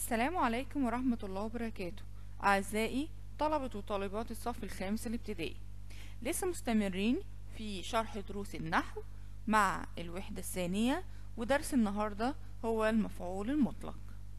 السلام عليكم ورحمة الله وبركاته أعزائي طلبة وطالبات الصف الخامس الابتدائي لسه مستمرين في شرح دروس النحو مع الوحدة الثانية ودرس النهاردة هو المفعول المطلق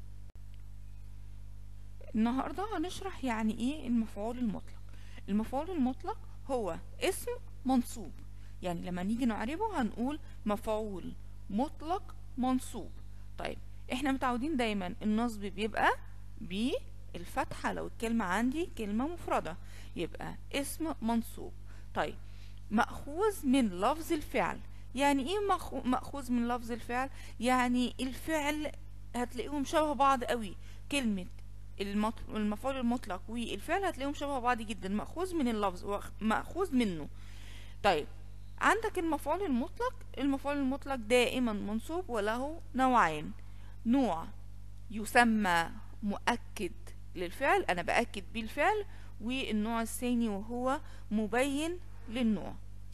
النهاردة هنشرح يعني ايه المفعول المطلق المفعول المطلق هو اسم منصوب يعني لما نيجي نعربه هنقول مفعول مطلق منصوب طيب احنا متعودين دايما النصب بيبقى بالفتحة لو الكلمة عندي كلمة مفردة يبقى اسم منصوب طيب مأخوذ من لفظ الفعل يعني ايه مأخو- مأخوذ من لفظ الفعل يعني الفعل هتلاقيهم شبه بعض قوي كلمة المط- المفعول المطلق والفعل هتلاقيهم شبه بعض جدا مأخوذ من اللفظ وأخ- مأخوذ منه طيب عندك المفعول المطلق المفعول المطلق دائما منصوب وله نوعين نوع يسمى مؤكد للفعل انا باكد بيه الفعل والنوع الثاني وهو مبين للنوع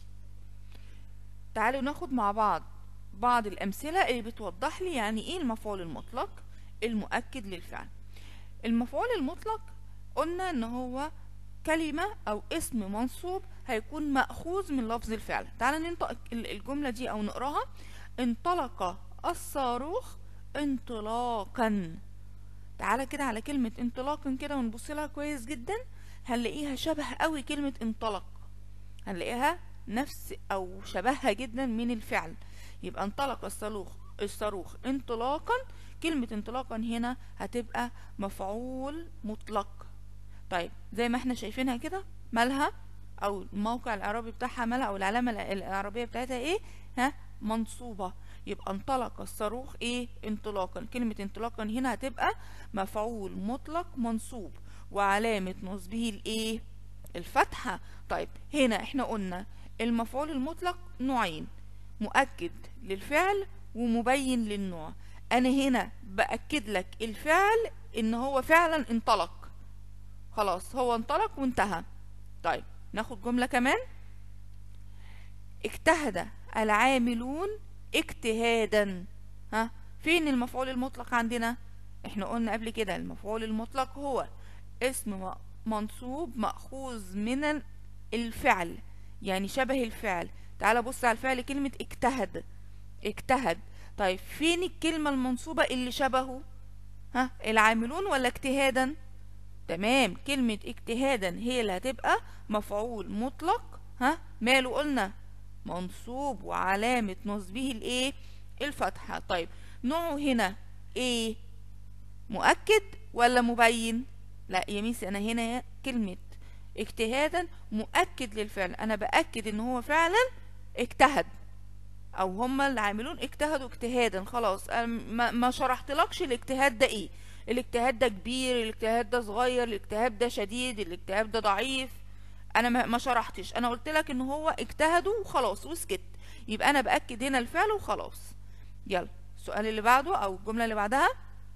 تعالوا ناخد مع بعض بعض الامثله اللي بتوضح لي يعني ايه المفعول المطلق المؤكد للفعل المفعول المطلق قلنا ان هو كلمة أو اسم منصوب هيكون مأخوذ من لفظ الفعل تعال ننطق ال- الجملة دي أو نقراها انطلق الصاروخ انطلاقا تعالى كده على كلمة انطلاقا كده ونبص لها كويس جدا هنلاقيها شبه قوي كلمة انطلق هنلاقيها نفس أو شبهها جدا من الفعل يبقى انطلق الصاروخ الصاروخ انطلاقا كلمة انطلاقا هنا هتبقى مفعول مطلق طيب زي ما احنا شايفينها كده مالها او الموقع الاعرابي بتاعها مالها او العلامه الإع- الاعرابيه بتاعتها ايه ها منصوبه يبقى انطلق الصاروخ ايه انطلاقا كلمه انطلاقا هنا هتبقى مفعول مطلق منصوب وعلامه نصبه الايه الفتحه طيب هنا احنا قلنا المفعول المطلق نوعين مؤكد للفعل ومبين للنوع انا هنا باكد لك الفعل ان هو فعلا انطلق خلاص هو انطلق وانتهى طيب ناخد جملة كمان اجتهد العاملون اجتهادا ها فين المفعول المطلق عندنا احنا قلنا قبل كده المفعول المطلق هو اسم م- منصوب مأخوذ من الفعل يعني شبه الفعل تعال بص على الفعل كلمة اجتهد اجتهد طيب فين الكلمة المنصوبة اللي شبهه ها العاملون ولا اجتهادا تمام كلمة اجتهادا هي اللي هتبقى مفعول مطلق ها ماله قلنا منصوب وعلامة نصبه الايه الفتحة طيب نوعه هنا ايه مؤكد ولا مبين لا يا ميسي انا هنا كلمة اجتهادا مؤكد للفعل انا باكد ان هو فعلا اجتهد او هما اللي عاملون اجتهدوا اجتهادا خلاص أنا ما, ما شرحتلكش الاجتهاد ده ايه الاجتهاد ده كبير الاجتهاد ده صغير الاجتهاد ده شديد الاجتهاد ده ضعيف انا ما ما شرحتش انا قلت لك ان هو اجتهدوا وخلاص وسكت يبقى انا باكد هنا الفعل وخلاص يلا السؤال اللي بعده او الجمله اللي بعدها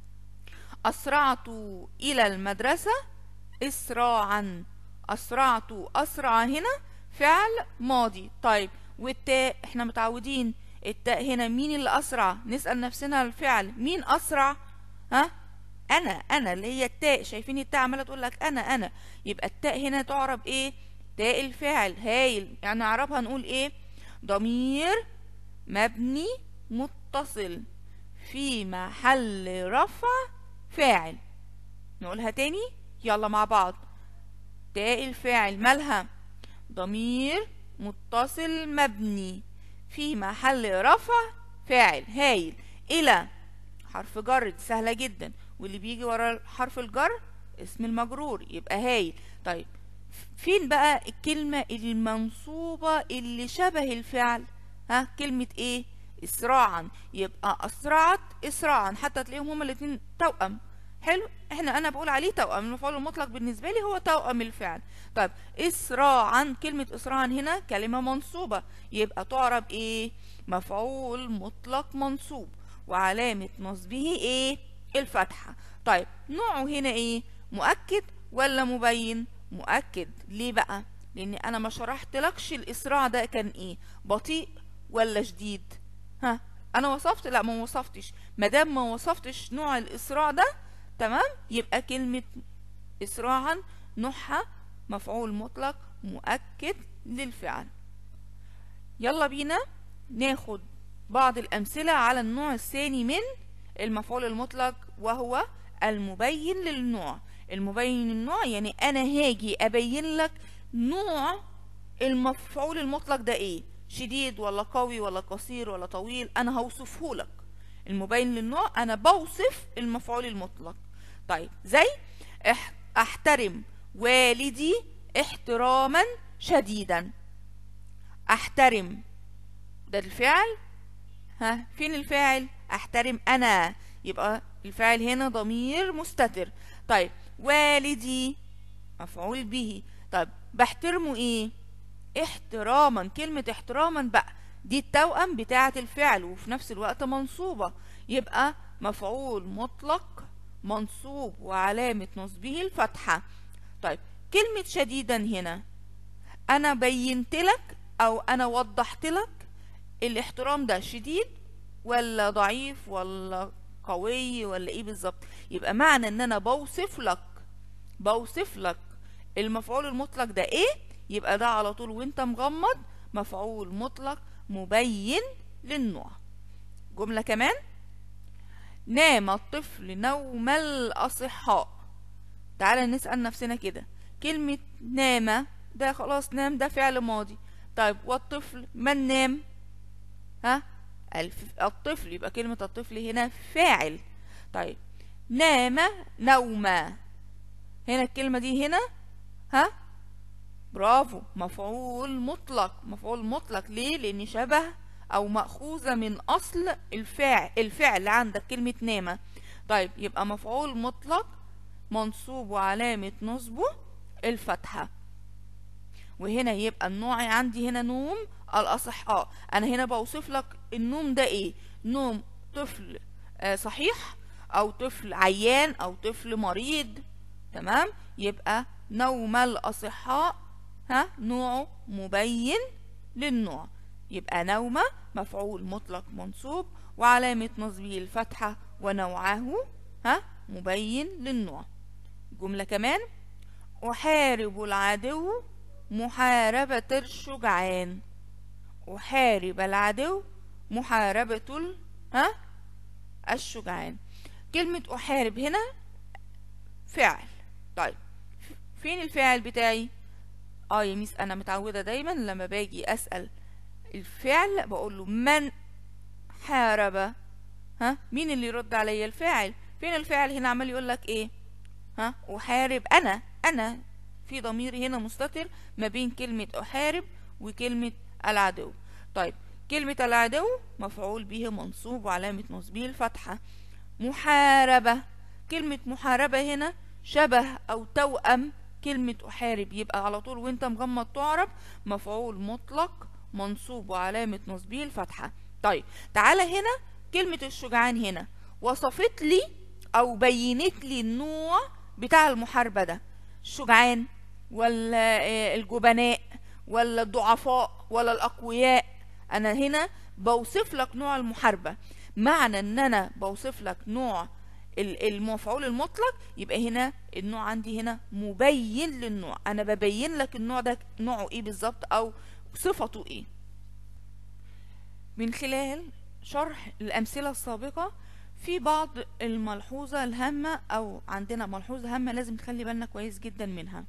اسرعت الى المدرسه اسراعا اسرعت اسرع هنا فعل ماضي طيب والتاء احنا متعودين التاء هنا مين اللي اسرع نسال نفسنا الفعل مين اسرع ها انا انا اللي هي التاء شايفين التاء عماله تقول لك انا انا يبقى التاء هنا تعرب ايه تاء الفاعل هايل يعني نعربها نقول ايه ضمير مبني متصل في محل رفع فاعل نقولها تاني يلا مع بعض تاء الفاعل مالها ضمير متصل مبني في محل رفع فاعل هايل الى حرف جر دي سهله جدا واللي بيجي ورا حرف الجر اسم المجرور يبقى هايل طيب فين بقى الكلمه المنصوبه اللي شبه الفعل ها كلمه ايه اسراعا يبقى اسرعت اسراعا حتى تلاقيهم هما الاتنين توأم حلو احنا انا بقول عليه توأم المفعول المطلق بالنسبه لي هو توأم الفعل طيب اسراعا كلمه اسراعا هنا كلمه منصوبه يبقى تعرب ايه مفعول مطلق منصوب وعلامه نصبه ايه الفتحه طيب نوعه هنا ايه مؤكد ولا مبين مؤكد ليه بقى لان انا ما شرحتلكش الاسراع ده كان ايه بطيء ولا شديد ها انا وصفت لا ما وصفتش ما دام ما وصفتش نوع الاسراع ده تمام يبقى كلمة إسراعا نوعها مفعول مطلق مؤكد للفعل يلا بينا ناخد بعض الأمثلة على النوع الثاني من المفعول المطلق وهو المبين للنوع المبين للنوع يعني أنا هاجي أبين لك نوع المفعول المطلق ده إيه شديد ولا قوي ولا قصير ولا طويل أنا هوصفه لك المبين للنوع أنا بوصف المفعول المطلق طيب زي أحترم والدي احتراما شديدا احترم ده الفعل ها فين الفاعل احترم انا يبقى الفاعل هنا ضمير مستتر طيب والدي مفعول به طيب بحترمه ايه احتراما كلمة احتراما بقى دي التوأم بتاعة الفعل وفي نفس الوقت منصوبة يبقى مفعول مطلق منصوب وعلامة نصبه الفتحة طيب كلمة شديدا هنا أنا بينت لك أو أنا وضحت لك الاحترام ده شديد ولا ضعيف ولا قوي ولا ايه بالظبط يبقى معنى ان انا بوصف لك بوصف لك المفعول المطلق ده ايه يبقى ده على طول وانت مغمض مفعول مطلق مبين للنوع جملة كمان نام الطفل نوم الأصحاء تعالى نسأل نفسنا كده كلمة نام ده خلاص نام ده فعل ماضي طيب والطفل من نام ها الطفل يبقى كلمة الطفل هنا فاعل طيب نام نوما هنا الكلمة دي هنا ها برافو مفعول مطلق مفعول مطلق ليه لان شبه او مأخوذة من اصل الفاعل الفعل عندك كلمة نام طيب يبقى مفعول مطلق منصوب وعلامة نصبه الفتحة وهنا يبقى النوع عندي هنا نوم الأصحاء أنا هنا بوصف لك النوم ده إيه نوم طفل آه صحيح أو طفل عيان أو طفل مريض تمام يبقى نوم الأصحاء ها نوعه مبين للنوع يبقى نوم مفعول مطلق منصوب وعلامة نصبه الفتحة ونوعه ها مبين للنوع جملة كمان أحارب العدو محاربة الشجعان أحارب العدو محاربة ال... ها الشجعان كلمة أحارب هنا فعل طيب فين الفاعل بتاعي اه يا ميس انا متعودة دايما لما باجي اسأل الفعل بقول له من حارب ها مين اللي يرد عليا الفاعل فين الفاعل هنا عمال يقول لك ايه ها احارب انا انا في ضمير هنا مستتر ما بين كلمة أحارب وكلمة العدو طيب كلمة العدو مفعول به منصوب وعلامة نصبه الفتحة محاربة كلمة محاربة هنا شبه أو توأم كلمة أحارب يبقى على طول وانت مغمض تعرب مفعول مطلق منصوب وعلامة نصبه الفتحة طيب تعالى هنا كلمة الشجعان هنا وصفت لي أو بينت لي النوع بتاع المحاربة ده الشجعان ولا الجبناء ولا الضعفاء ولا الأقوياء أنا هنا بوصف لك نوع المحاربة معنى أن أنا بوصف لك نوع المفعول المطلق يبقى هنا النوع عندي هنا مبين للنوع أنا ببين لك النوع ده نوعه إيه بالظبط أو صفته إيه من خلال شرح الأمثلة السابقة في بعض الملحوظة الهامة أو عندنا ملحوظة هامة لازم نخلي بالنا كويس جدا منها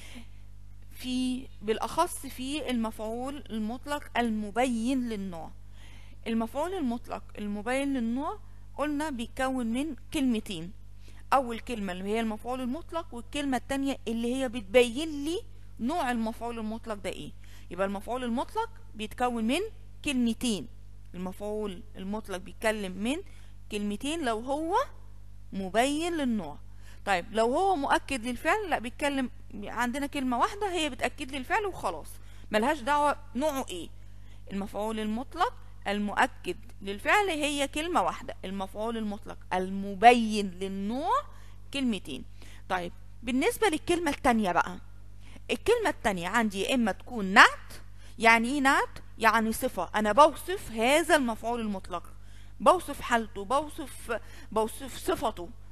في بالأخص في المفعول المطلق المبين للنوع المفعول المطلق المبين للنوع قلنا بيتكون من كلمتين أول كلمة اللي هي المفعول المطلق والكلمة التانية اللي هي بتبين لي نوع المفعول المطلق ده ايه يبقى المفعول المطلق بيتكون من كلمتين المفعول المطلق بيتكلم من كلمتين لو هو مبين للنوع طيب لو هو مؤكد للفعل لا بيتكلم عندنا كلمة واحدة هي بتأكد لي الفعل وخلاص ملهاش دعوة نوعه ايه المفعول المطلق المؤكد للفعل هي كلمة واحدة المفعول المطلق المبين للنوع كلمتين طيب بالنسبة للكلمة التانية بقى الكلمة التانية عندي يا إما تكون نعت يعني ايه نعت يعني صفة أنا بوصف هذا المفعول المطلق بوصف حالته بوصف بوصف صفته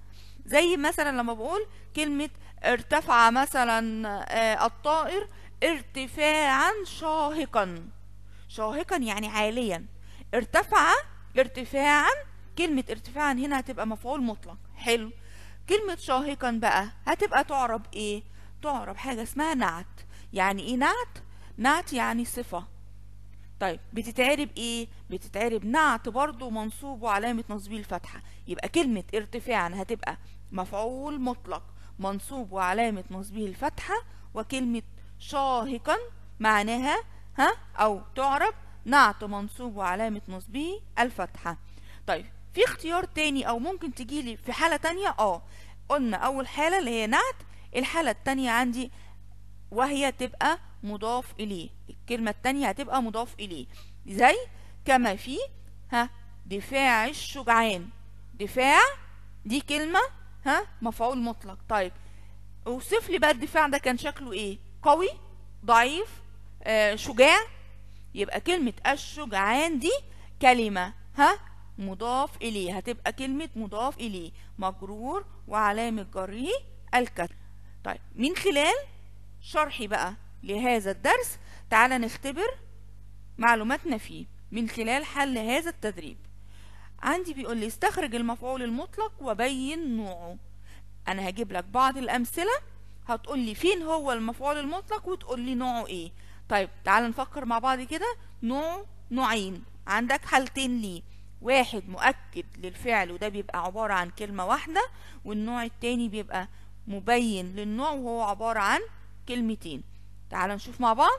زي مثلا لما بقول كلمة ارتفع مثلا آه، الطائر ارتفاعا شاهقا شاهقا يعني عاليا ارتفع ارتفاعا كلمة ارتفاعا هنا هتبقى مفعول مطلق حلو كلمة شاهقا بقى هتبقى تعرب ايه تعرب حاجة اسمها نعت يعني ايه نعت نعت يعني صفة طيب بتتعرب ايه بتتعرب نعت برضو منصوب وعلامة نصبه الفتحة يبقى كلمة ارتفاعا هتبقى مفعول مطلق منصوب وعلامة نصبه الفتحة وكلمة شاهقا معناها ها او تعرب نعت منصوب وعلامة نصبه الفتحة طيب في اختيار تاني او ممكن تجيلي في حالة تانية اه قلنا اول حالة اللي هي نعت الحالة التانية عندي وهي تبقى مضاف إليه الكلمة التانية هتبقى مضاف إليه زي كما في ها دفاع الشجعان دفاع دي كلمة ها مفعول مطلق طيب اوصف لي بقى الدفاع ده كان شكله ايه قوي ضعيف آه شجاع يبقى كلمة الشجعان دي كلمة ها مضاف إليه هتبقى كلمة مضاف إليه مجرور وعلامة جره الكسر طيب من خلال شرحي بقى لهذا الدرس تعال نختبر معلوماتنا فيه من خلال حل هذا التدريب عندي بيقول لي استخرج المفعول المطلق وبين نوعه انا هجيب لك بعض الامثله هتقول لي فين هو المفعول المطلق وتقول لي نوعه ايه طيب تعال نفكر مع بعض كده نوع نوعين عندك حالتين ليه واحد مؤكد للفعل وده بيبقى عبارة عن كلمة واحدة والنوع التاني بيبقى مبين للنوع وهو عبارة عن كلمتين تعال نشوف مع بعض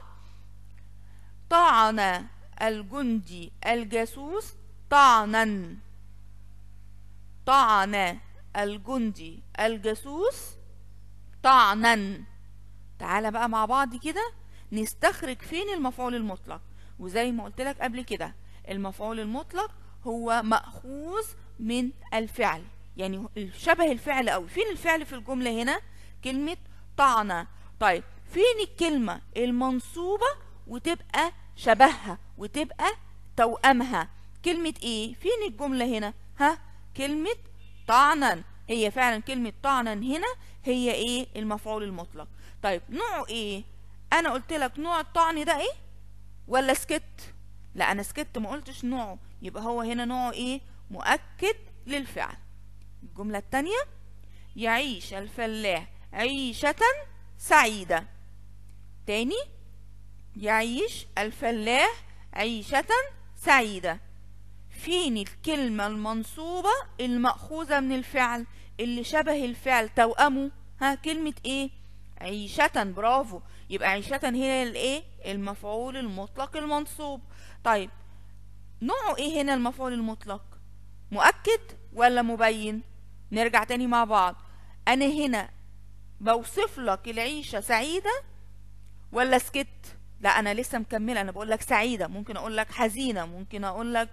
طعن الجندي الجاسوس طعنا طعن الجندي الجاسوس طعنا تعال بقى مع بعض كده نستخرج فين المفعول المطلق وزي ما قلت لك قبل كده المفعول المطلق هو مأخوذ من الفعل يعني شبه الفعل قوي فين الفعل في الجملة هنا كلمة طعنة طيب فين الكلمة المنصوبة وتبقى شبهها وتبقى توأمها كلمة ايه فين الجملة هنا ها كلمة طعنا هي فعلا كلمة طعنا هنا هي ايه المفعول المطلق طيب نوعه ايه انا قلت لك نوع الطعن ده ايه ولا سكت لا انا سكت ما قلتش نوعه يبقى هو هنا نوعه ايه مؤكد للفعل الجملة التانية يعيش الفلاح عيشة سعيدة تاني يعيش الفلاح عيشة سعيدة فين الكلمة المنصوبة المأخوذة من الفعل اللي شبه الفعل توأمه ها كلمة ايه عيشة برافو يبقى عيشة هي الايه المفعول المطلق المنصوب طيب نوعه ايه هنا المفعول المطلق مؤكد ولا مبين نرجع تاني مع بعض انا هنا بوصف لك العيشة سعيدة ولا سكت لا انا لسه مكمله انا بقول لك سعيده ممكن اقول لك حزينه ممكن اقول لك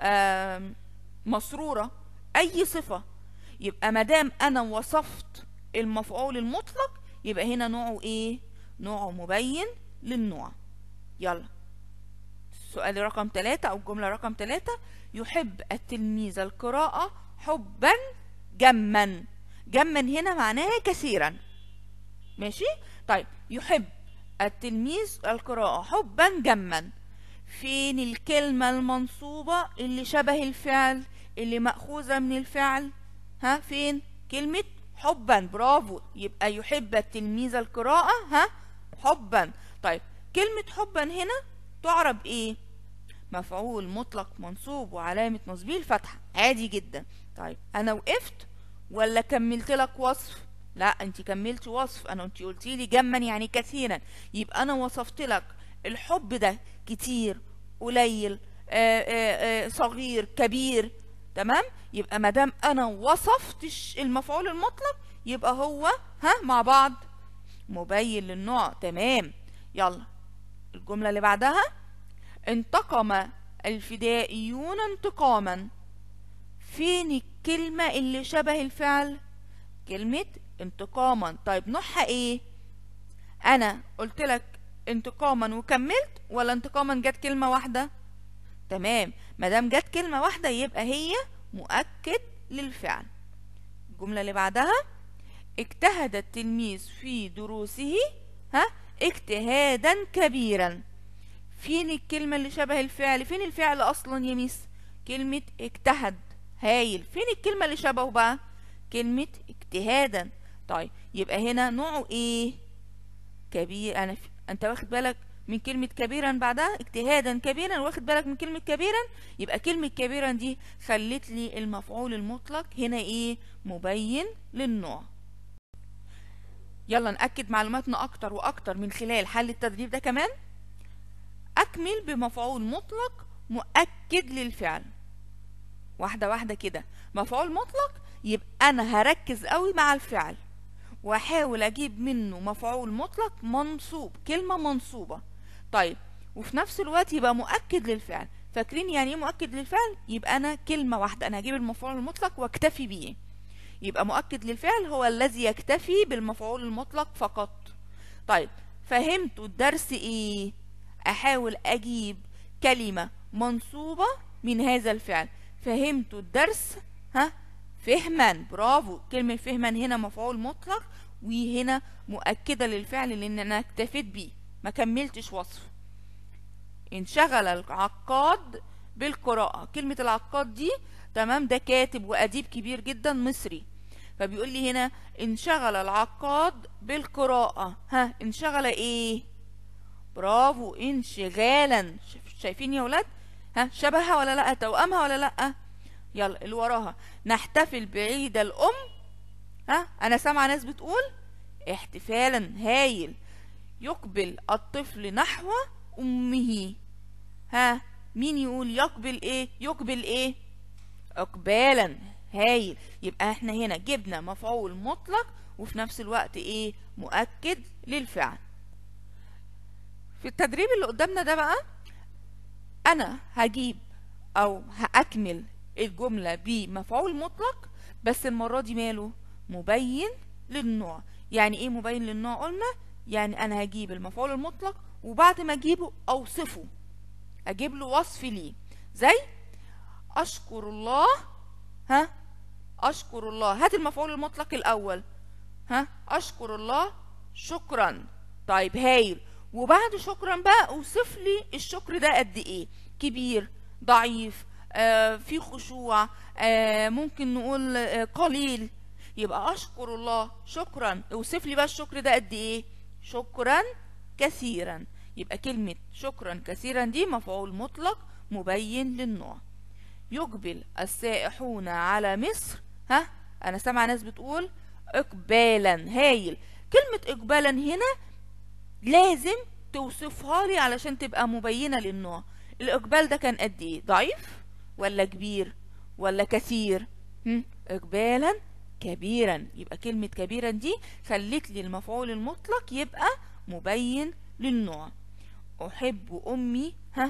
مسروره اي صفه يبقى ما دام انا وصفت المفعول المطلق يبقى هنا نوعه ايه نوعه مبين للنوع يلا السؤال رقم ثلاثة أو الجملة رقم ثلاثة يحب التلميذ القراءة حبا جما جما هنا معناها كثيرا ماشي طيب يحب التلميذ القراءة حبا جما فين الكلمة المنصوبة اللي شبه الفعل اللي مأخوذة من الفعل ها فين كلمة حبا برافو يبقى يحب التلميذ القراءة ها حبا طيب كلمة حبا هنا تعرب ايه مفعول مطلق منصوب وعلامة نصبه الفتحة عادي جدا طيب انا وقفت ولا كملت لك وصف لا انت كملت وصف انا انت قلتي لي جما يعني كثيرا يبقى انا وصفت لك الحب ده كتير قليل آآ آآ صغير كبير تمام يبقى ما دام انا وصفت المفعول المطلق يبقى هو ها مع بعض مبين للنوع تمام يلا الجمله اللي بعدها انتقم الفدائيون انتقاما فين الكلمه اللي شبه الفعل كلمه انتقاما طيب نوعها ايه انا قلت لك انتقاما وكملت ولا انتقاما جت كلمة واحدة تمام مادام جت كلمة واحدة يبقى هي مؤكد للفعل الجملة اللي بعدها اجتهد التلميذ في دروسه ها اجتهادا كبيرا فين الكلمة اللي شبه الفعل فين الفعل اصلا يا ميس كلمة اجتهد هايل فين الكلمة اللي شبهه بقى كلمة اجتهادا طيب يبقى هنا نوعه ايه كبير انا ف... انت واخد بالك من كلمة كبيرا بعدها اجتهادا كبيرا واخد بالك من كلمة كبيرا يبقى كلمة كبيرا دي خلت لي المفعول المطلق هنا ايه مبين للنوع يلا نأكد معلوماتنا أكتر وأكتر من خلال حل التدريب ده كمان أكمل بمفعول مطلق مؤكد للفعل واحدة واحدة كده مفعول مطلق يبقى أنا هركز قوي مع الفعل وأحاول أجيب منه مفعول مطلق منصوب كلمة منصوبة طيب وفي نفس الوقت يبقى مؤكد للفعل فاكرين يعني ايه مؤكد للفعل يبقى أنا كلمة واحدة أنا هجيب المفعول المطلق واكتفي بيه يبقى مؤكد للفعل هو الذي يكتفي بالمفعول المطلق فقط طيب فهمتوا الدرس ايه احاول اجيب كلمة منصوبة من هذا الفعل فهمتوا الدرس ها فهما برافو كلمة فهما هنا مفعول مطلق وهنا مؤكدة للفعل لان انا اكتفيت بيه ما كملتش وصف انشغل العقاد بالقراءة كلمة العقاد دي تمام ده كاتب وأديب كبير جدا مصري فبيقول لي هنا انشغل العقاد بالقراءة ها انشغل ايه برافو انشغالا شايفين يا ولاد ها شبهها ولا لا توأمها ولا لا يلا اللي وراها نحتفل بعيد الأم ها أنا سامعة ناس بتقول احتفالا هايل يقبل الطفل نحو أمه ها مين يقول يقبل ايه يقبل ايه اقبالا هايل يبقى احنا هنا جبنا مفعول مطلق وفي نفس الوقت ايه مؤكد للفعل في التدريب اللي قدامنا ده بقى انا هجيب او هاكمل الجمله بمفعول مطلق بس المره دي ماله مبين للنوع يعني ايه مبين للنوع قلنا يعني انا هجيب المفعول المطلق وبعد ما اجيبه اوصفه اجيب له وصف ليه زي اشكر الله ها اشكر الله هات المفعول المطلق الاول ها اشكر الله شكرا طيب هايل وبعد شكرا بقى اوصف لي الشكر ده قد ايه كبير ضعيف آه في خشوع آه ممكن نقول آه قليل يبقى اشكر الله شكرا اوصف لي بقى الشكر ده قد ايه شكرا كثيرا يبقى كلمة شكرا كثيرا دي مفعول مطلق مبين للنوع يقبل السائحون على مصر ها انا سامعه ناس بتقول اقبالا هايل كلمه اقبالا هنا لازم توصفها لي علشان تبقى مبينه للنوع الاقبال ده كان قد ايه ضعيف ولا كبير ولا كثير هم؟ اقبالا كبيرا يبقى كلمه كبيرا دي خلت لي المفعول المطلق يبقى مبين للنوع احب امي ها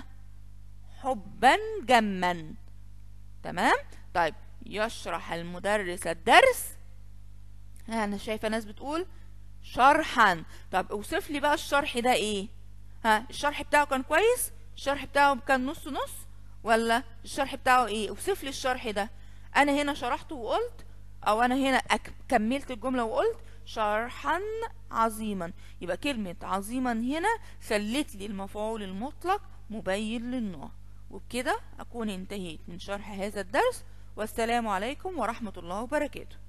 حبا جما تمام طيب يشرح المدرس الدرس انا شايفه ناس بتقول شرحا طب اوصف لي بقى الشرح ده ايه ها الشرح بتاعه كان كويس الشرح بتاعه كان نص نص ولا الشرح بتاعه ايه اوصف لي الشرح ده انا هنا شرحته وقلت او انا هنا أك... كملت الجمله وقلت شرحا عظيما يبقى كلمه عظيما هنا خلت لي المفعول المطلق مبين للنوع وبكده أكون انتهيت من شرح هذا الدرس والسلام عليكم ورحمة الله وبركاته